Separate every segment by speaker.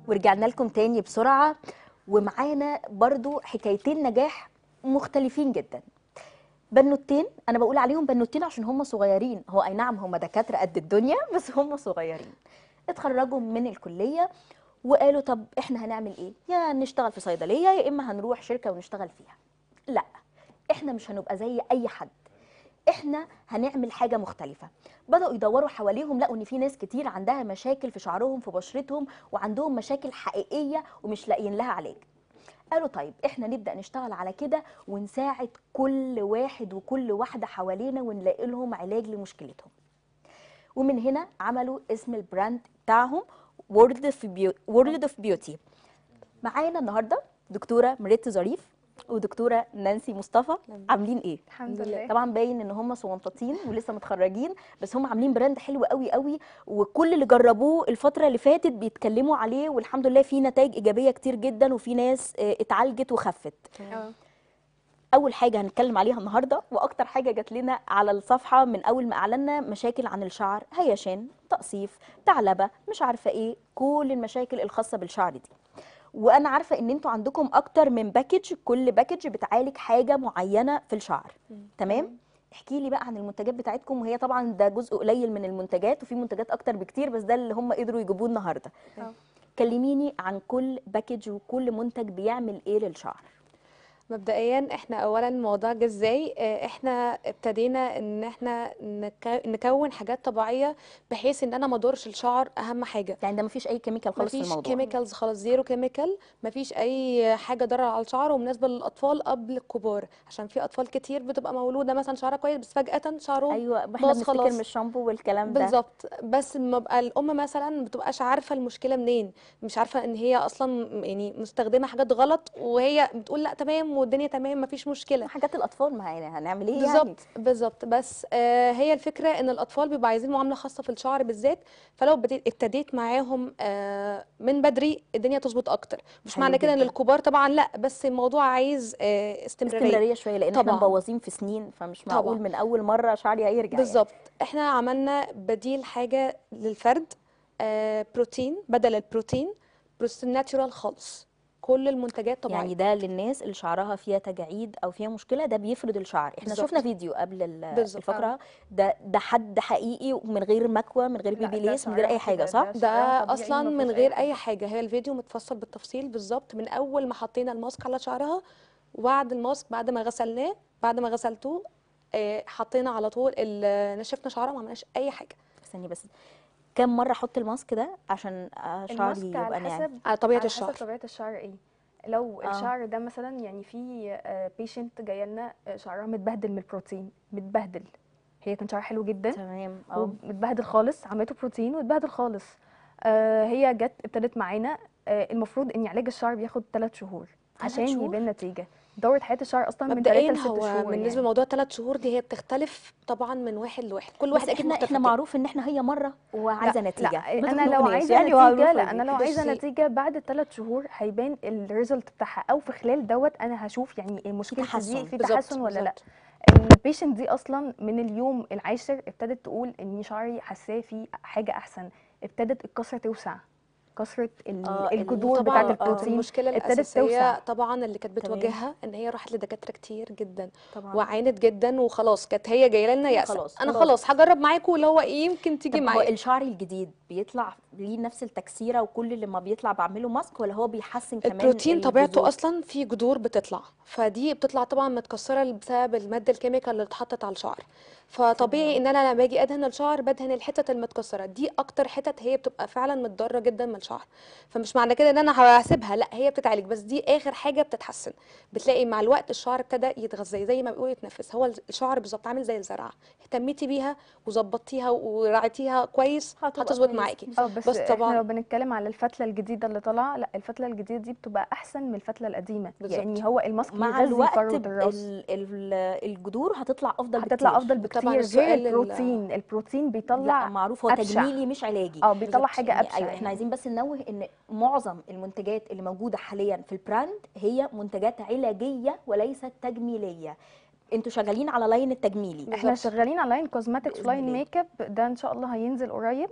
Speaker 1: ورجعنا لكم تاني بسرعة ومعانا برضو حكايتين نجاح مختلفين جدا بنوتين انا بقول عليهم بنوتين عشان هم صغيرين هو اي نعم هم دكاترة قد الدنيا بس هم صغيرين اتخرجوا من الكلية وقالوا طب احنا هنعمل ايه يا نشتغل في صيدلية يا اما هنروح شركة ونشتغل فيها لا احنا مش هنبقى زي اي حد احنا هنعمل حاجه مختلفه بداوا يدوروا حواليهم لقوا ان في ناس كتير عندها مشاكل في شعرهم في بشرتهم وعندهم مشاكل حقيقيه ومش لاقيين لها علاج قالوا طيب احنا نبدا نشتغل على كده ونساعد كل واحد وكل واحده حوالينا ونلاقي لهم علاج لمشكلتهم ومن هنا عملوا اسم البراند بتاعهم وورلد اوف وورلد اوف بيوتي معانا النهارده دكتوره مريت ظريف ودكتوره نانسي مصطفى عاملين ايه
Speaker 2: الحمد لله
Speaker 1: طبعا باين ان هم صغنطاطين ولسه متخرجين بس هم عاملين براند حلو قوي قوي وكل اللي جربوه الفتره اللي فاتت بيتكلموا عليه والحمد لله في نتائج ايجابيه كتير جدا وفي ناس آه، اتعالجت وخفت
Speaker 2: اه
Speaker 1: اول حاجه هنتكلم عليها النهارده واكتر حاجه جات لنا على الصفحه من اول ما اعلنا مشاكل عن الشعر هيشان تقصيف ثعلبه مش عارفه ايه كل المشاكل الخاصه بالشعر دي وانا عارفه ان انتوا عندكم اكتر من باكج كل باكج بتعالج حاجه معينه في الشعر تمام احكي لي بقى عن المنتجات بتاعتكم وهي طبعا ده جزء قليل من المنتجات وفي منتجات اكتر بكتير بس ده اللي هم قدروا يجيبوه النهارده
Speaker 2: اه.
Speaker 1: كلميني عن كل باكج وكل منتج بيعمل ايه للشعر
Speaker 2: مبدئيا احنا اولا الموضوع جه ازاي اه، احنا ابتدينا ان احنا نك- نكون حاجات طبيعيه بحيث ان انا ما اضرش الشعر اهم حاجه
Speaker 1: يعني ده مفيش اي كيميكال خالص في
Speaker 2: مفيش
Speaker 1: الموضوع
Speaker 2: كيميكالز خالص زيرو كيميكال مفيش اي حاجه ضرر على الشعر ومناسبه للاطفال قبل الكبار عشان في اطفال كتير بتبقى مولوده مثلا شعرها كويس بس فجاه شعرهم
Speaker 1: ايوه احنا
Speaker 2: باظ
Speaker 1: بنفتكر
Speaker 2: خلاص.
Speaker 1: من الشامبو والكلام ده
Speaker 2: بالظبط بس لما بقى الام مثلا ما بتبقاش عارفه المشكله منين مش عارفه ان هي اصلا يعني مستخدمه حاجات غلط وهي بتقول لا تمام والدنيا تمام مفيش مشكله
Speaker 1: حاجات الاطفال ما يعني هنعمل ايه يعني
Speaker 2: بالظبط بالظبط بس آه هي الفكره ان الاطفال بيبقوا عايزين معامله خاصه في الشعر بالذات فلو بديت ابتديت معاهم آه من بدري الدنيا تظبط اكتر مش
Speaker 1: حلو
Speaker 2: معنى كده ان
Speaker 1: جدا.
Speaker 2: الكبار طبعا لا بس الموضوع عايز آه استمراريه
Speaker 1: استمراريه شويه لان احنا
Speaker 2: طبعا.
Speaker 1: مبوظين في سنين فمش معقول
Speaker 2: طبعا.
Speaker 1: من اول مره شعري هيرجع يعني.
Speaker 2: بالظبط احنا عملنا بديل حاجه للفرد آه بروتين بدل البروتين بروتين ناتشورال خالص كل المنتجات طبيعيه
Speaker 1: يعني ده للناس اللي شعرها فيها تجاعيد او فيها مشكله ده بيفرد الشعر احنا
Speaker 2: بالظبط.
Speaker 1: شفنا فيديو قبل ال-
Speaker 2: بالظبط.
Speaker 1: الفقره ده ده حد حقيقي ومن غير مكوى من غير
Speaker 3: لا،
Speaker 1: بيبي
Speaker 3: ده
Speaker 1: ليس من غير
Speaker 3: شعرها
Speaker 1: اي حاجه
Speaker 3: كده،
Speaker 1: صح
Speaker 3: ده
Speaker 2: ده
Speaker 3: شعرها طبيعي
Speaker 2: اصلا
Speaker 3: ما
Speaker 2: من
Speaker 3: فيهوش
Speaker 2: غير
Speaker 3: حاجة.
Speaker 2: اي حاجه هي الفيديو متفصل بالتفصيل بالظبط من اول ما حطينا الماسك على شعرها وبعد الماسك بعد ما غسلناه بعد ما غسلتوه آه، حطينا على طول ال- نشفنا شعرها ما عملناش اي حاجه
Speaker 1: استني بس كم مره احط الماسك ده عشان آه، شعري
Speaker 3: الماسك
Speaker 1: يبقى
Speaker 3: على
Speaker 1: ناعم
Speaker 3: حسب
Speaker 2: على طبيعه
Speaker 3: على
Speaker 2: الشعر
Speaker 3: حسب طبيعة الشعر ايه لو
Speaker 1: آه.
Speaker 3: الشعر ده مثلا يعني في بيشنت جايه لنا آه، شعرها متبهدل من البروتين متبهدل هي كان شعرها حلو جدا
Speaker 1: تمام اه
Speaker 3: ومتبهدل خالص عملته بروتين واتبهدل خالص آه هي جت ابتدت معانا آه المفروض ان علاج الشعر بياخد 3 شهور
Speaker 1: تلات
Speaker 3: عشان
Speaker 1: شهور؟
Speaker 3: يبان نتيجه دوره حياه الشعر اصلا من 3
Speaker 2: مبدئيا
Speaker 3: ل 6
Speaker 2: هو
Speaker 3: شهور
Speaker 2: بالنسبه
Speaker 3: يعني.
Speaker 2: لموضوع ثلاث شهور دي هي بتختلف طبعا من واحد لواحد كل
Speaker 1: بس
Speaker 2: واحد اكيد
Speaker 1: احنا
Speaker 2: مختلف
Speaker 1: احنا
Speaker 2: في التاني.
Speaker 1: معروف ان احنا هي مره وعايزه
Speaker 3: لا
Speaker 1: نتيجه
Speaker 3: لا انا
Speaker 1: بتخنق
Speaker 3: لو
Speaker 1: ناس
Speaker 3: عايزه
Speaker 1: يعني
Speaker 3: نتيجه
Speaker 1: معروفة
Speaker 3: لا
Speaker 1: دي.
Speaker 3: انا لو عايزه
Speaker 2: بصي.
Speaker 3: نتيجه بعد الثلاث شهور هيبان الريزلت بتاعها او في خلال دوت انا هشوف يعني المشكله
Speaker 1: تحسن.
Speaker 3: دي في
Speaker 2: بالظبط،
Speaker 3: تحسن ولا لا
Speaker 2: بالظبط.
Speaker 3: البيشنت دي اصلا من اليوم العاشر ابتدت تقول ان شعري حاساه في حاجه احسن ابتدت الكسره توسع كسره ال-
Speaker 1: آه،
Speaker 3: الجذور
Speaker 2: وطبعا
Speaker 3: بتاعه البروتين
Speaker 2: المشكله
Speaker 3: ابتدت
Speaker 2: الاساسيه
Speaker 3: توسع.
Speaker 2: طبعا اللي كانت
Speaker 1: تمام.
Speaker 2: بتواجهها ان هي راحت لدكاتره كتير جدا
Speaker 1: طبعا
Speaker 2: وعانت جدا وخلاص كانت هي جايه لنا يأسة
Speaker 1: خلاص،
Speaker 2: انا
Speaker 1: خلاص.
Speaker 2: خلاص هجرب معاكم اللي هو ايه يمكن تيجي
Speaker 1: طب هو
Speaker 2: معايا
Speaker 1: الشعر الجديد بيطلع ليه نفس التكسيره وكل اللي ما بيطلع بعمله ماسك ولا هو بيحسن كمان
Speaker 2: البروتين طبيعته
Speaker 1: الجذور؟
Speaker 2: اصلا في جذور بتطلع فدي بتطلع طبعا متكسره بسبب الماده الكيميكال اللي اتحطت على الشعر فطبيعي ان انا لما باجي ادهن الشعر بدهن الحتت المتكسره دي اكتر حتت هي بتبقى فعلا متضرره جدا من الشعر فمش معنى كده ان انا هسيبها لا هي بتتعالج بس دي اخر حاجه بتتحسن بتلاقي مع الوقت الشعر ابتدى يتغذى زي ما بيقولوا يتنفس هو الشعر بالظبط عامل زي الزرعه اهتميتي بيها وظبطتيها ورعيتيها كويس
Speaker 1: هتبقى
Speaker 2: هتظبط
Speaker 1: كويسة.
Speaker 2: معاكي
Speaker 3: اه بس,
Speaker 2: بس
Speaker 3: احنا
Speaker 2: طبعا
Speaker 3: لو بنتكلم على الفتله الجديده اللي طالعه لا الفتله الجديده دي بتبقى احسن من الفتله القديمه
Speaker 2: بالظبط.
Speaker 3: يعني هو الماسك
Speaker 1: مع
Speaker 3: يغذي
Speaker 1: الوقت
Speaker 3: فروه
Speaker 1: ب-
Speaker 3: الراس
Speaker 1: ال- ال- الجذور هتطلع افضل
Speaker 3: هتطلع
Speaker 1: بكتير.
Speaker 3: افضل
Speaker 2: طبعاً
Speaker 3: بكتير
Speaker 2: السؤال
Speaker 3: غير
Speaker 2: ال-
Speaker 3: البروتين البروتين
Speaker 1: لا
Speaker 3: بيطلع
Speaker 1: معروف هو
Speaker 3: أبشع.
Speaker 1: تجميلي مش علاجي
Speaker 3: اه بيطلع
Speaker 2: بالظبط.
Speaker 3: حاجه
Speaker 1: يعني
Speaker 3: ابشع
Speaker 1: ايوه احنا
Speaker 3: يعني.
Speaker 1: عايزين بس ننوه ان معظم المنتجات اللي موجوده حاليا في البراند هي منتجات علاجيه وليست تجميليه انتوا شغالين على لاين التجميلي
Speaker 3: احنا
Speaker 2: بالظبط.
Speaker 3: شغالين على لاين كوزماتكس
Speaker 1: بإذن
Speaker 3: لاين
Speaker 1: الله.
Speaker 3: ميك اب ده ان شاء الله هينزل قريب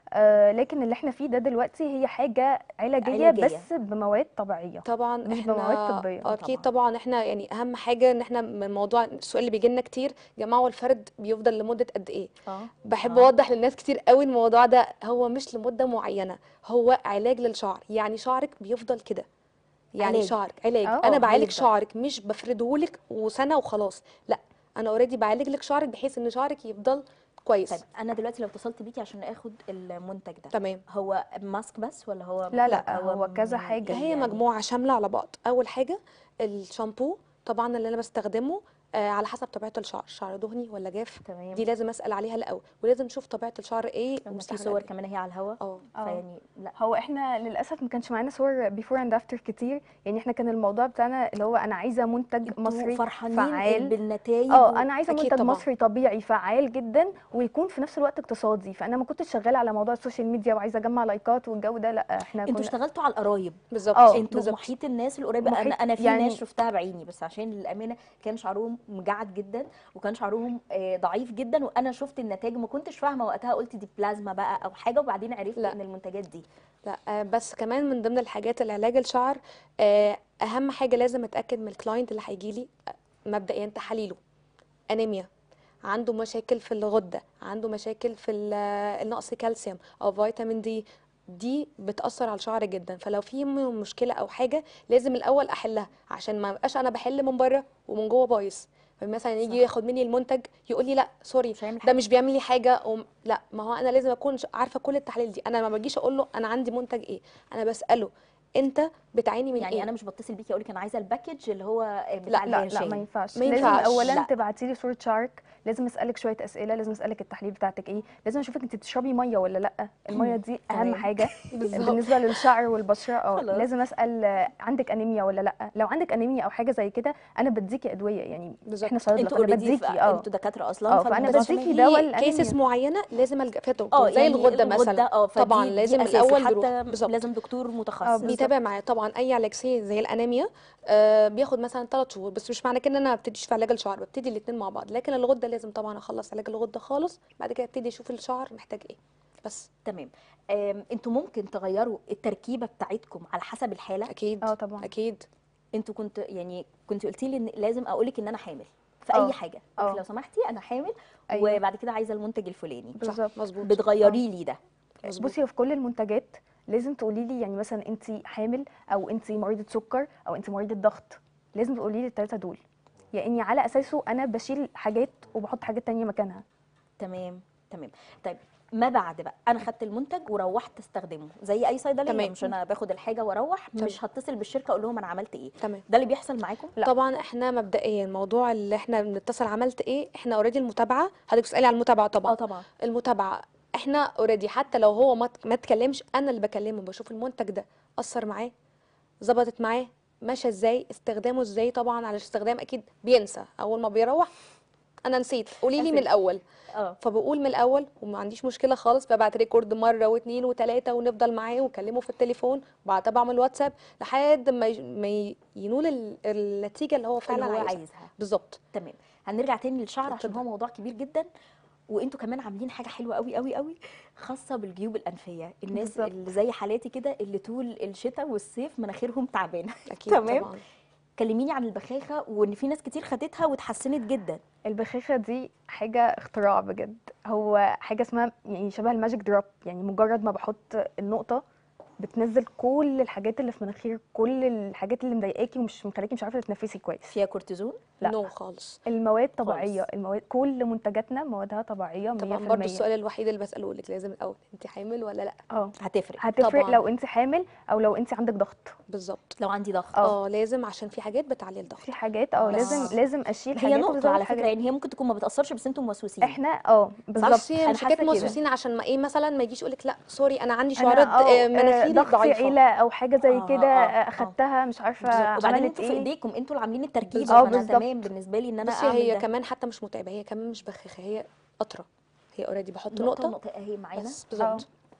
Speaker 3: آه لكن اللي احنا فيه ده دلوقتي هي حاجه علاجيه,
Speaker 1: علاجية.
Speaker 3: بس بمواد طبيعيه
Speaker 2: طبعا
Speaker 3: مش
Speaker 2: احنا
Speaker 3: بمواد طبية.
Speaker 2: اكيد
Speaker 1: طبعاً.
Speaker 2: طبعا احنا يعني اهم حاجه ان احنا من موضوع السؤال اللي بيجي لنا كتير يا جماعه هو الفرد بيفضل لمده قد ايه
Speaker 1: اه
Speaker 2: بحب
Speaker 1: آه.
Speaker 2: اوضح للناس كتير قوي الموضوع ده هو مش لمده معينه هو علاج للشعر يعني شعرك بيفضل كده يعني
Speaker 1: علاج.
Speaker 2: شعرك علاج
Speaker 3: آه،
Speaker 2: انا بعالج
Speaker 1: هيفضل.
Speaker 2: شعرك مش بفردهولك وسنه وخلاص لا انا اوريدي بعالج لك شعرك بحيث ان شعرك يفضل كويس
Speaker 1: طيب انا دلوقتي لو اتصلت بيكي عشان اخد المنتج ده
Speaker 2: تمام
Speaker 1: هو ماسك بس ولا هو
Speaker 3: لا، لا، هو كذا
Speaker 1: من-
Speaker 3: حاجة.
Speaker 2: هي
Speaker 1: يعني
Speaker 2: مجموعة شاملة على بعض أول حاجة الشامبو طبعا اللي أنا بستخدمه آه على حسب طبيعة الشعر شعر دهني ولا جاف
Speaker 1: تمام
Speaker 2: دي لازم أسأل عليها الأول ولازم نشوف طبيعة الشعر إيه
Speaker 1: لما في
Speaker 2: ومستحمل
Speaker 1: صور
Speaker 2: قد إيه.
Speaker 1: كمان هي على الهوا
Speaker 2: اه
Speaker 3: اه
Speaker 1: فيعني لا
Speaker 3: هو احنا للاسف ما كانش معانا صور بيفور اند افتر كتير يعني احنا كان الموضوع بتاعنا اللي هو انا عايزه منتج
Speaker 1: انتوا
Speaker 3: مصري
Speaker 1: فرحانين
Speaker 3: فعال
Speaker 1: بالنتائج
Speaker 3: اه انا عايزه
Speaker 2: أكيد
Speaker 3: منتج
Speaker 2: طبعاً.
Speaker 3: مصري طبيعي فعال جدا ويكون في نفس الوقت اقتصادي فانا ما كنتش شغاله على موضوع السوشيال ميديا وعايزه اجمع لايكات والجو ده لا احنا
Speaker 1: انتوا
Speaker 3: كنا
Speaker 1: اشتغلتوا على القرايب
Speaker 2: بالظبط
Speaker 3: اه،
Speaker 1: انتوا
Speaker 2: بالظبط
Speaker 1: محيط الناس القريبه انا
Speaker 3: محيط-
Speaker 1: انا في
Speaker 3: يعني-
Speaker 1: ناس شفتها بعيني بس عشان للامانه كان شعرهم مجعد جدا وكان شعرهم آه، ضعيف جدا وانا شفت النتائج ما كنتش فاهمه وقتها قلت دي بلازما بقى او حاجه وبعدين عرفت
Speaker 2: لا.
Speaker 1: ان المنتجات دي
Speaker 2: لا آه، بس كمان من ضمن الحاجات العلاج الشعر آه، اهم حاجه لازم اتاكد من الكلاينت اللي هيجي لي مبدئيا تحاليله انيميا عنده مشاكل في الغده عنده مشاكل في ال- النقص كالسيوم او فيتامين دي دي بتاثر على الشعر جدا فلو في م- مشكله او حاجه لازم الاول احلها عشان ما ابقاش انا بحل من بره ومن جوه بايظ فمثلا يجي
Speaker 1: صح.
Speaker 2: ياخد مني المنتج يقول لي لا سوري
Speaker 1: مش هيعمل
Speaker 2: ده
Speaker 1: حاجه
Speaker 2: مش بيعمل لي حاجه وم... لا ما هو انا لازم اكون ش- عارفه كل التحاليل دي انا ما بجيش اقول له انا عندي منتج ايه انا بساله انت بتعاني من
Speaker 1: يعني
Speaker 2: ايه
Speaker 1: انا مش بتصل بيكي اقول لك انا عايزه الباكج اللي هو آه، بتاع
Speaker 3: لا لا لا
Speaker 1: البرشام
Speaker 3: ما ينفعش
Speaker 2: ما
Speaker 3: لازم
Speaker 2: ينفعش.
Speaker 3: اولا
Speaker 1: لا.
Speaker 3: تبعتي لي صوره شعرك لازم اسالك شويه اسئله لازم اسالك التحليل بتاعتك ايه لازم اشوفك انت بتشربي ميه ولا لا الميه دي اهم
Speaker 1: تمام.
Speaker 3: حاجه
Speaker 2: بالظبط
Speaker 3: بالنسبه للشعر والبشره اه
Speaker 1: خلاص.
Speaker 3: لازم اسال آه، عندك انيميا ولا لا لو عندك انيميا او حاجه زي كده انا بديكي ادويه يعني
Speaker 2: بالظبط.
Speaker 3: احنا صيدله
Speaker 1: انتوا
Speaker 3: فانا
Speaker 1: اوريدي
Speaker 3: بديكي اه
Speaker 1: انتوا دكاتره اصلا
Speaker 3: اه، فأنا
Speaker 1: فالموضوع
Speaker 3: بديكي
Speaker 1: تمام.
Speaker 3: دواء
Speaker 2: في
Speaker 3: الأنيميا.
Speaker 2: كيسز معينه لازم الجا فيها
Speaker 1: اه
Speaker 2: زي
Speaker 1: يعني
Speaker 2: الغده
Speaker 1: الغده
Speaker 2: مثلا
Speaker 1: اه فدي
Speaker 2: طبعا
Speaker 1: دي
Speaker 2: لازم
Speaker 1: أساسي.
Speaker 2: الاول بيروح
Speaker 1: حتى
Speaker 2: بالظبط
Speaker 1: لازم دكتور
Speaker 3: اه
Speaker 1: متخصص
Speaker 3: بالظبط.
Speaker 2: بيتابع معاه طبعا اي علاج سي زي الانيميا آه بياخد مثلا 3 شهور بس مش معنى كده ان انا ما ببتديش في علاج الشعر ببتدي الاثنين مع بعض لكن الغده لازم طبعا اخلص علاج الغده خالص بعد كده ابتدي اشوف الشعر محتاج ايه بس
Speaker 1: تمام آم، انتوا ممكن تغيروا التركيبه بتاعتكم على حسب الحاله
Speaker 2: اكيد
Speaker 3: اه طبعا
Speaker 2: اكيد
Speaker 1: انتوا كنت يعني كنت قلتي لي ان لازم اقول لك ان انا حامل في
Speaker 3: اه.
Speaker 1: اي حاجه
Speaker 3: اه.
Speaker 1: قلت لو سمحتي انا حامل
Speaker 3: أيوة.
Speaker 1: وبعد كده عايزه المنتج الفلاني
Speaker 2: صح
Speaker 3: بالظبط.
Speaker 2: مظبوط
Speaker 1: بتغيري لي ده
Speaker 2: مظبوط
Speaker 3: بصي هو في كل المنتجات لازم تقولي لي يعني مثلا انت حامل او انت مريضه سكر او انت مريضه ضغط لازم تقولي لي الثلاثه دول يعني على اساسه انا بشيل حاجات وبحط حاجات تانية مكانها
Speaker 1: تمام تمام طيب ما بعد بقى انا خدت المنتج وروحت استخدمه زي اي صيدليه
Speaker 2: تمام.
Speaker 1: مش انا باخد الحاجه واروح
Speaker 2: تمام.
Speaker 1: مش هتصل بالشركه اقول لهم انا عملت ايه
Speaker 2: تمام
Speaker 1: ده اللي بيحصل معاكم
Speaker 3: لا.
Speaker 2: طبعا احنا مبدئيا موضوع اللي احنا بنتصل عملت ايه احنا اوريدي المتابعه حضرتك بتسالي على المتابعه
Speaker 1: اه
Speaker 2: طبعا
Speaker 1: طبعا
Speaker 2: المتابعه احنا اوريدي حتى لو هو ما ما اتكلمش انا اللي بكلمه بشوف المنتج ده اثر معاه ظبطت معاه ماشى ازاي استخدامه ازاي طبعا على استخدام اكيد بينسى اول ما بيروح انا نسيت قولي لي من
Speaker 1: أساسي.
Speaker 2: الاول
Speaker 1: اه
Speaker 2: فبقول من الاول وما عنديش مشكله خالص ببعت ريكورد مره واثنين وثلاثه ونفضل معاه واكلمه في التليفون وبعد بعمل واتساب لحد ما يج- ما ي- ينول ال- النتيجه اللي هو فعلا
Speaker 1: اللي هو
Speaker 2: عايزها
Speaker 1: عايزها
Speaker 2: بالظبط
Speaker 1: تمام هنرجع تاني للشعر عشان
Speaker 2: اتفضل.
Speaker 1: هو موضوع كبير جدا وانتوا كمان عاملين حاجه حلوه قوي قوي قوي خاصه بالجيوب الانفيه الناس
Speaker 3: بالظبط.
Speaker 1: اللي زي حالاتي كده اللي طول الشتاء والصيف مناخيرهم تعبانه
Speaker 2: اكيد
Speaker 1: تمام.
Speaker 2: طبعا
Speaker 1: كلميني عن البخاخه وان في ناس كتير خدتها واتحسنت جدا
Speaker 3: البخاخه دي حاجه اختراع بجد هو حاجه اسمها يعني شبه الماجيك دروب يعني مجرد ما بحط النقطه بتنزل كل الحاجات اللي في مناخير كل الحاجات اللي مضايقاكي ومش مخليكي مش عارفه تتنفسي كويس
Speaker 1: فيها كورتيزون
Speaker 3: لا.
Speaker 2: نو خالص
Speaker 3: المواد طبيعيه
Speaker 1: خالص.
Speaker 3: المواد كل منتجاتنا موادها طبيعيه 100%
Speaker 2: طبعا برضو السؤال الوحيد اللي بساله لك لازم الاول انت حامل ولا لا
Speaker 3: اه
Speaker 1: هتفرق
Speaker 3: هتفرق
Speaker 2: طبعاً.
Speaker 3: لو انت حامل او لو انت عندك ضغط
Speaker 2: بالظبط
Speaker 1: لو عندي ضغط
Speaker 3: اه.
Speaker 2: اه لازم عشان في حاجات بتعلي الضغط
Speaker 3: في حاجات اه
Speaker 1: بس-
Speaker 3: لازم لازم اشيل
Speaker 1: هي
Speaker 3: حاجات
Speaker 1: نقطه
Speaker 3: وازود
Speaker 1: على فكره
Speaker 3: حاجات
Speaker 1: يعني هي ممكن تكون ما بتاثرش بس انتم موسوسين
Speaker 3: احنا اه بالظبط
Speaker 2: بس هي
Speaker 1: أنا
Speaker 2: مش حكايه
Speaker 1: حاسة كده.
Speaker 2: موسوسين عشان ما ايه مثلا ما يجيش يقول لك لا سوري انا عندي
Speaker 3: انا
Speaker 2: شعرات
Speaker 3: اه
Speaker 2: آه،
Speaker 3: آه،
Speaker 2: مناخيري
Speaker 3: ضغط
Speaker 2: ضعيفه
Speaker 3: عيله او حاجه زي
Speaker 1: اه،
Speaker 3: كده
Speaker 1: اه،
Speaker 3: آه،
Speaker 1: اه.
Speaker 3: اخدتها مش عارفه
Speaker 1: بالظبط. وبعدين
Speaker 3: عملت
Speaker 1: انتوا في
Speaker 3: ايه
Speaker 1: ايديكم انتوا اللي عاملين التركيبه
Speaker 3: بالظبط. اه،
Speaker 1: فانا
Speaker 3: بالظبط.
Speaker 1: تمام بالنسبه لي ان انا
Speaker 2: بصي
Speaker 1: اعمل
Speaker 2: هي
Speaker 1: ده
Speaker 2: كمان حتى مش متعبه هي كمان مش بخاخه هي قطره هي اوريدي بحط
Speaker 1: نقطه
Speaker 2: نقطه
Speaker 1: نقطه اهي معانا
Speaker 2: بس بالظبط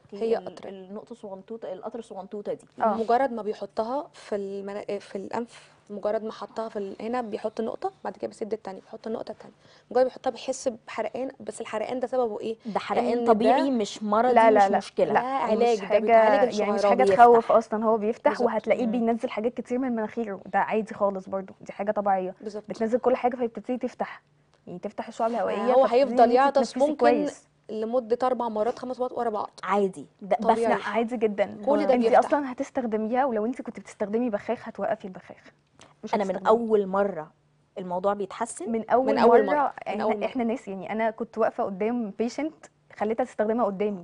Speaker 2: هي
Speaker 1: ال-
Speaker 2: قطرة.
Speaker 1: النقطه صغنطوطه القطر الصغنطوطه دي
Speaker 3: اه
Speaker 2: مجرد ما بيحطها في المنا... في الانف مجرد ما حطها في ال... هنا بيحط نقطه بعد كده بيسد التانية بيحط النقطه التانية مجرد بيحطها بيحس بحرقان بس الحرقان ده سببه ايه
Speaker 1: ده حرقان
Speaker 2: إن
Speaker 1: طبيعي
Speaker 2: ده-
Speaker 1: مش مرضي
Speaker 3: لا لا
Speaker 1: مش
Speaker 3: لا
Speaker 1: مشكله
Speaker 2: لا
Speaker 3: لا
Speaker 2: علاج،
Speaker 3: مش
Speaker 2: ده
Speaker 3: حاجة
Speaker 2: بيتعالج
Speaker 3: يعني مش
Speaker 1: الشعيرة
Speaker 3: حاجة
Speaker 1: وبيفتح.
Speaker 3: تخوف أصلا هو بيفتح
Speaker 2: بالظبط.
Speaker 3: وهتلاقيه
Speaker 1: مم.
Speaker 3: بينزل حاجات كتير من مناخيره ده عادي خالص برضو دي حاجة طبيعية
Speaker 2: بالظبط
Speaker 3: بتنزل كل حاجة فبتبتدي تفتح يعني تفتح الشعب الهوائية
Speaker 2: هو
Speaker 3: فبتبتدي
Speaker 2: هيفضل
Speaker 3: إن انت
Speaker 2: يعطس
Speaker 3: تتنفسي
Speaker 2: ممكن
Speaker 3: كويس
Speaker 2: لمده اربع مرات خمس مرات ورا بعض
Speaker 1: عادي ده
Speaker 2: طبيعي.
Speaker 3: لا
Speaker 1: بفتح
Speaker 3: عادي جدا
Speaker 2: كل ده
Speaker 3: انت
Speaker 2: بيفتح.
Speaker 3: اصلا هتستخدميها ولو انت كنت بتستخدمي بخاخ هتوقفي البخاخ مش
Speaker 1: انا من
Speaker 3: هتستخدميه.
Speaker 1: اول مره الموضوع بيتحسن
Speaker 3: من اول,
Speaker 2: من أول
Speaker 3: مرة,
Speaker 2: مرة. من
Speaker 3: احنا,
Speaker 2: أول مرة.
Speaker 3: احنا ناس يعني انا كنت واقفه قدام بيشنت خليتها تستخدمها قدامي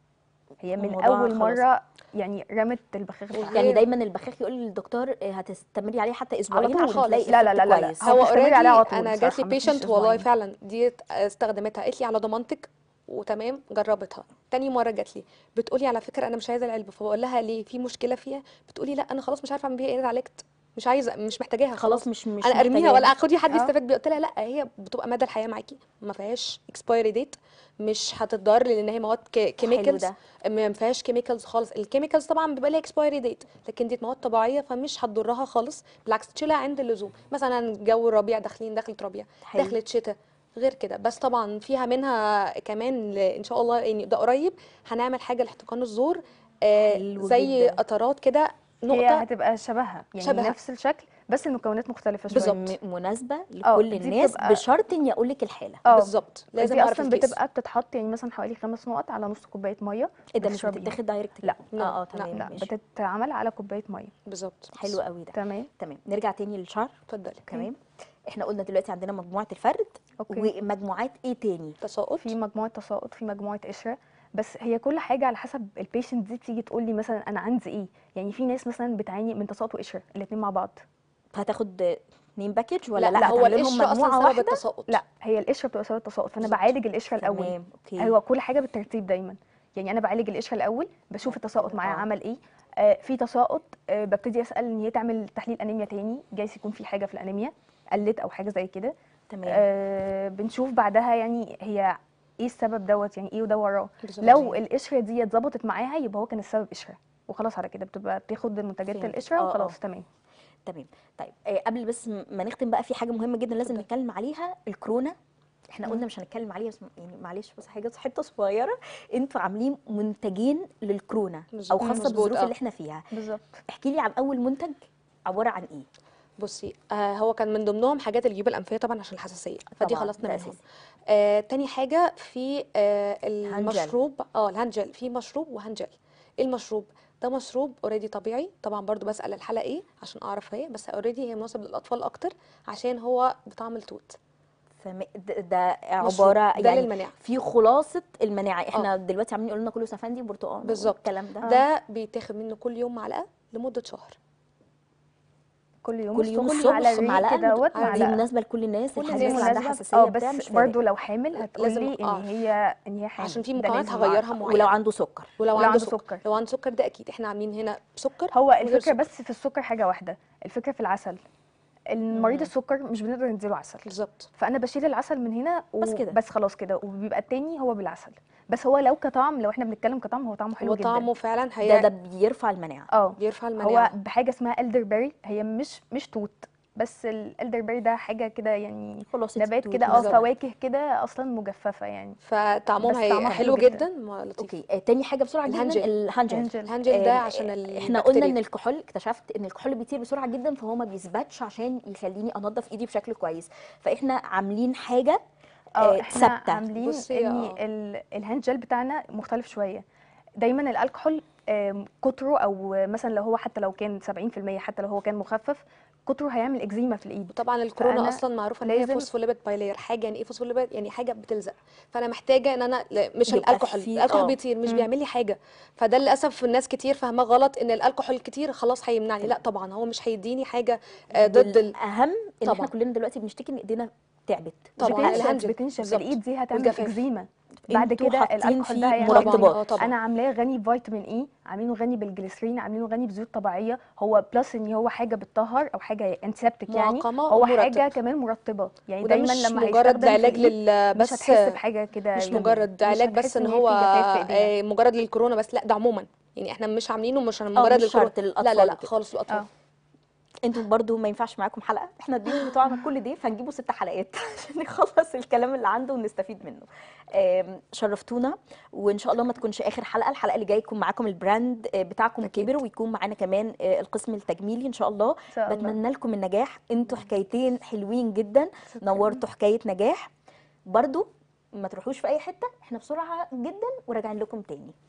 Speaker 3: هي من
Speaker 1: الموضوع
Speaker 3: اول
Speaker 1: خلاص.
Speaker 3: مره يعني رمت البخاخ بتاعها
Speaker 1: يعني
Speaker 2: غير-
Speaker 1: دايما البخاخ يقول للدكتور آه، هتستمري عليه حتى اسبوعين
Speaker 3: طول.
Speaker 1: عشان تلاقي
Speaker 3: لا لا لا لا لا.
Speaker 1: كويس
Speaker 3: هو
Speaker 2: هو
Speaker 3: بتستمري
Speaker 2: اوريدي
Speaker 3: عليه على طول
Speaker 2: انا جات لي
Speaker 3: بصراحة، مفيش
Speaker 2: بيشنت والله
Speaker 3: أسبوعين.
Speaker 2: فعلا دي استخدمتها قالت لي على ضمانتك وتمام جربتها تاني مره جات لي بتقولي على فكره انا مش عايزه العلبه فبقول لها ليه في مشكله فيها بتقولي لا انا خلاص مش عارفه اعمل بيها ايه انا اتعالجت مش عايزه مش محتاجاها
Speaker 1: خلاص مش مش
Speaker 2: انا ارميها
Speaker 1: محتاجاها.
Speaker 2: ولا خدي حد
Speaker 3: آه.
Speaker 2: يستفاد بيها قلت لها لا هي بتبقى مدى الحياه معاكي ما فيهاش اكسبايري ديت مش هتتضر لان هي مواد كيميكالز
Speaker 1: ده.
Speaker 2: ما فيهاش كيميكالز خالص الكيميكالز طبعا بيبقى ليها اكسبايري ديت لكن دي مواد طبيعيه فمش هتضرها خالص بالعكس تشيلها عند اللزوم مثلا جو ربيع داخلين دخلة ربيع
Speaker 1: حلو.
Speaker 2: دخلة شتاء غير كده بس طبعا فيها منها كمان ل- ان شاء الله يعني ده قريب هنعمل حاجه لاحتقان الزور آه
Speaker 1: حلو
Speaker 2: زي
Speaker 1: جدا.
Speaker 2: قطرات كده
Speaker 3: هي
Speaker 2: نقطه
Speaker 3: هتبقى شبهها يعني
Speaker 2: شبهها.
Speaker 3: نفس الشكل بس المكونات مختلفه شويه
Speaker 2: بالظبط.
Speaker 1: م- مناسبه
Speaker 3: اه،
Speaker 1: لكل
Speaker 3: دي
Speaker 1: الناس
Speaker 3: بتبقى-
Speaker 1: بشرط اني اقول لك الحاله
Speaker 3: اه
Speaker 2: بالظبط لازم
Speaker 3: دي
Speaker 2: اعرف
Speaker 3: اصلا
Speaker 2: الكيس
Speaker 3: بتبقى بتتحط يعني مثلا حوالي خمس نقط على نص كوبايه ميه
Speaker 1: ايه ده مش
Speaker 3: بتشربيها.
Speaker 1: بتتاخد دايركت
Speaker 3: لا.
Speaker 1: اه اه
Speaker 2: لا،
Speaker 1: تمام
Speaker 3: لا
Speaker 1: ماشي.
Speaker 3: بتتعمل على كوبايه ميه
Speaker 2: بالظبط
Speaker 1: حلو قوي ده
Speaker 3: تمام
Speaker 1: تمام نرجع تاني للشعر
Speaker 2: اتفضلي
Speaker 1: تمام احنا قلنا دلوقتي عندنا مجموعه الفرد
Speaker 3: اوكي
Speaker 1: ومجموعات ايه تاني
Speaker 2: تساقط
Speaker 3: في مجموعه تساقط في مجموعه قشره بس هي كل حاجه على حسب البيشنت دي تيجي تقول لي مثلا انا عندي ايه يعني في ناس مثلا بتعاني من تساقط وقشره الاثنين مع بعض
Speaker 1: هتاخد اتنين باكج ولا لا,
Speaker 2: لا, هو
Speaker 1: هتعمل لهم
Speaker 2: القشره
Speaker 1: مجموعه
Speaker 2: اصلا سبب
Speaker 1: واحده
Speaker 2: التساقط
Speaker 3: لا هي القشره بتبقى سبب التساقط فانا
Speaker 2: بالظبط.
Speaker 3: بعالج القشره الاول
Speaker 1: تمام اوكي
Speaker 3: ايوه كل حاجه بالترتيب دايما يعني انا بعالج القشره الاول بشوف التساقط معاها
Speaker 1: آه.
Speaker 3: عمل ايه آه في تساقط آه ببتدي اسال ان هي تعمل تحليل انيميا تاني جايز يكون في حاجه في الانيميا قلت او حاجه زي كده
Speaker 1: تمام
Speaker 3: آه بنشوف بعدها يعني هي ايه السبب دوت يعني ايه وده وراه
Speaker 2: بالظبط.
Speaker 3: لو القشره دي اتظبطت معاها يبقى هو كان السبب قشره وخلاص على كده بتبقى بتاخد منتجات
Speaker 1: فهمت.
Speaker 3: القشره
Speaker 1: آه، آه.
Speaker 3: وخلاص تمام
Speaker 1: تمام طيب آه قبل بس م- ما نختم بقى في حاجه مهمه جدا لازم
Speaker 2: اتفضلي.
Speaker 1: نتكلم عليها الكورونا احنا قلنا مش هنتكلم عليها بس م- يعني معلش بس حاجه حته صغيره انتوا عاملين منتجين للكورونا او
Speaker 2: بالظبط.
Speaker 1: خاصه
Speaker 2: مظبوط،
Speaker 1: بالظروف
Speaker 2: آه.
Speaker 1: اللي احنا فيها
Speaker 3: بالظبط
Speaker 1: احكي لي عن اول منتج عباره عن ايه
Speaker 2: بصي آه هو كان من ضمنهم حاجات الجيوب الانفيه طبعا عشان الحساسيه فدي
Speaker 1: طبعاً،
Speaker 2: خلصنا
Speaker 1: ده
Speaker 2: منهم
Speaker 1: أساسي.
Speaker 2: آه تاني حاجه في آه
Speaker 1: الهاند جل.
Speaker 2: المشروب اه الهاند جل في مشروب وهاند جل ايه المشروب ده مشروب اوريدي طبيعي طبعا برضو بسال الحلقه ايه عشان اعرف هي بس اوريدي هي مناسب للاطفال اكتر عشان هو بطعم التوت
Speaker 1: فم... ده, ده
Speaker 2: مشروب.
Speaker 1: عباره
Speaker 2: ده
Speaker 1: يعني
Speaker 2: للمناعه
Speaker 1: في خلاصه المناعه احنا دلوقتي عاملين يقولوا لنا كله سفندي وبرتقال
Speaker 2: بالظبط.
Speaker 1: الكلام ده
Speaker 2: ده بيتاخد منه كل يوم معلقه لمده شهر
Speaker 3: كل يوم
Speaker 1: كل يوم
Speaker 3: الصبح على
Speaker 1: الصبح
Speaker 3: الريق
Speaker 1: معلقه
Speaker 3: دوت
Speaker 1: دي
Speaker 3: معلقه
Speaker 1: مناسبه لكل الناس
Speaker 2: كل
Speaker 1: الحساسيه
Speaker 2: الناس
Speaker 1: اللي عندها
Speaker 3: مناسبة-
Speaker 1: حساسيه
Speaker 3: اه
Speaker 1: بتاع
Speaker 3: بس
Speaker 1: مش
Speaker 3: برضو
Speaker 1: فارق
Speaker 3: لو حامل هتقولي
Speaker 2: لازم
Speaker 3: ان
Speaker 2: أعرف.
Speaker 3: هي ان هي حامل
Speaker 2: عشان في
Speaker 3: ده
Speaker 2: مكونات
Speaker 3: لازم
Speaker 2: هغيرها
Speaker 3: أعرف.
Speaker 2: معينة.
Speaker 1: ولو عنده سكر
Speaker 2: ولو
Speaker 3: ولو
Speaker 2: عنده
Speaker 3: عنده
Speaker 2: سكر
Speaker 3: سكر.
Speaker 2: لو عنده سكر ده اكيد احنا عاملين هنا بسكر
Speaker 3: هو
Speaker 2: وغير
Speaker 3: الفكره
Speaker 2: سكر.
Speaker 3: بس في السكر حاجه واحده الفكره في العسل المريض
Speaker 1: مم.
Speaker 3: السكر مش بنقدر نديله عسل
Speaker 2: بالظبط
Speaker 3: فانا بشيل العسل من هنا
Speaker 1: بس كده.
Speaker 3: بس خلاص كده وبيبقى التاني هو بالعسل بس هو لو كطعم لو احنا بنتكلم كطعم هو طعمه حلو
Speaker 2: هو
Speaker 3: جدا
Speaker 2: طعمه فعلا
Speaker 1: ده
Speaker 2: هي
Speaker 1: ده بيرفع المناعه
Speaker 3: اه
Speaker 2: بيرفع
Speaker 3: هو
Speaker 2: المناعه
Speaker 3: بحاجه اسمها الدر بيري هي مش مش توت بس الالدر بيري ده حاجه كده يعني
Speaker 1: خلاص
Speaker 3: نبات
Speaker 1: التوت
Speaker 3: كده اه
Speaker 1: بالظبط.
Speaker 3: فواكه كده اصلا مجففه يعني
Speaker 2: فطعمهم
Speaker 3: بس
Speaker 2: هي
Speaker 3: طعمها
Speaker 2: حلو
Speaker 3: حلو جدا.
Speaker 2: جدا ما لطيف
Speaker 1: اوكي آه تاني حاجه بسرعه جدا
Speaker 2: الهانجل.
Speaker 1: الهانجل
Speaker 3: هانجل.
Speaker 2: الهانجل ده
Speaker 1: آه،
Speaker 2: عشان
Speaker 1: احنا قلنا ان
Speaker 2: البكتيريا.
Speaker 1: الكحول اكتشفت ان الكحول بيطير بسرعه جدا فهو ما بيثبتش عشان يخليني انضف ايدي بشكل كويس فاحنا عاملين حاجه
Speaker 3: اه
Speaker 1: آه،
Speaker 3: احنا
Speaker 1: ثابته
Speaker 3: عاملين
Speaker 2: بصي،
Speaker 3: ان
Speaker 2: اه.
Speaker 3: ال- الهاند جel بتاعنا مختلف شويه دايما الكحول آم، كتره او مثلا لو هو حتى لو كان 70% حتى لو هو كان مخفف كتره هيعمل اكزيما في الايد
Speaker 2: طبعا الكورونا
Speaker 3: فأنا
Speaker 2: اصلا معروفه ان هي
Speaker 3: لازم-
Speaker 2: فوسفوليبيد بايلير حاجه يعني ايه فوسفوليبيد يعني حاجه بتلزق فانا محتاجه ان انا لا، مش
Speaker 1: يبقى
Speaker 2: الكحول
Speaker 1: في-
Speaker 2: الكحول
Speaker 1: اه.
Speaker 2: بيطير مش
Speaker 3: مم.
Speaker 2: بيعمل لي حاجه فده للاسف الناس كتير فاهماه غلط ان الكحول الكتير خلاص هيمنعني لا طبعا هو مش هيديني حاجه آه، ضد ال...
Speaker 1: الاهم ان احنا
Speaker 2: طبعا.
Speaker 1: كلنا دلوقتي بنشتكي ان ايدينا تعبت
Speaker 2: طبعاً،
Speaker 1: وشكلها
Speaker 2: الهاند
Speaker 3: بتنشف
Speaker 2: جل.
Speaker 3: بتنشف
Speaker 2: بالظبط.
Speaker 3: الايد دي هتعمل
Speaker 2: والجفاف.
Speaker 3: اكزيما بعد
Speaker 1: انتوا
Speaker 3: كده
Speaker 1: حاطين
Speaker 3: الالكحول
Speaker 1: فيه
Speaker 3: ده هيعمل
Speaker 1: مرطبات.
Speaker 3: إكزيما.
Speaker 2: اه طبعا
Speaker 3: انا عاملاه غني بفيتامين اي عاملينه غني بالجليسرين عاملينه غني بزيوت طبيعيه هو بلس ان هو حاجه بتطهر او حاجه انتسبتك يعني
Speaker 2: معقمة
Speaker 3: هو
Speaker 2: ومرطب.
Speaker 3: حاجه كمان مرطبه يعني
Speaker 2: وده
Speaker 3: دايما
Speaker 2: مش
Speaker 3: لما
Speaker 2: مجرد
Speaker 3: هيستخدم في
Speaker 2: علاج
Speaker 3: الإيد
Speaker 2: لل
Speaker 3: مش
Speaker 2: بس
Speaker 3: هتحس بحاجه كده
Speaker 2: مش
Speaker 3: يعني
Speaker 2: مجرد
Speaker 3: مش
Speaker 2: علاج
Speaker 3: هتحس
Speaker 2: بس ان
Speaker 3: إن
Speaker 2: هو
Speaker 3: في جفاف في إيدينا.
Speaker 2: آه، مجرد للكورونا بس لا ده عموما يعني احنا مش عاملينه مش
Speaker 1: اه
Speaker 2: مجرد
Speaker 1: مش
Speaker 2: للكورونا
Speaker 1: شرط
Speaker 2: لا
Speaker 1: للاطفال
Speaker 2: لا لا
Speaker 1: وكده.
Speaker 2: خالص الاطفال
Speaker 3: اه
Speaker 1: انتوا برضو ما ينفعش معاكم حلقه احنا الضيوف بتوعنا كل ضيف هنجيبه ست حلقات عشان نخلص الكلام اللي عنده ونستفيد منه آم، شرفتونا وان شاء الله ما تكونش اخر حلقه الحلقه اللي جايه يكون معاكم البراند آه، بتاعكم
Speaker 2: أكيد.
Speaker 1: كبر ويكون معانا كمان آه، القسم التجميلي ان شاء الله
Speaker 3: ان شاء الله
Speaker 1: بتمنى لكم النجاح انتوا حكايتين حلوين جدا
Speaker 3: شكراً.
Speaker 1: نورتوا حكايه نجاح برضو ما تروحوش في اي حته احنا بسرعه جدا وراجعين لكم تاني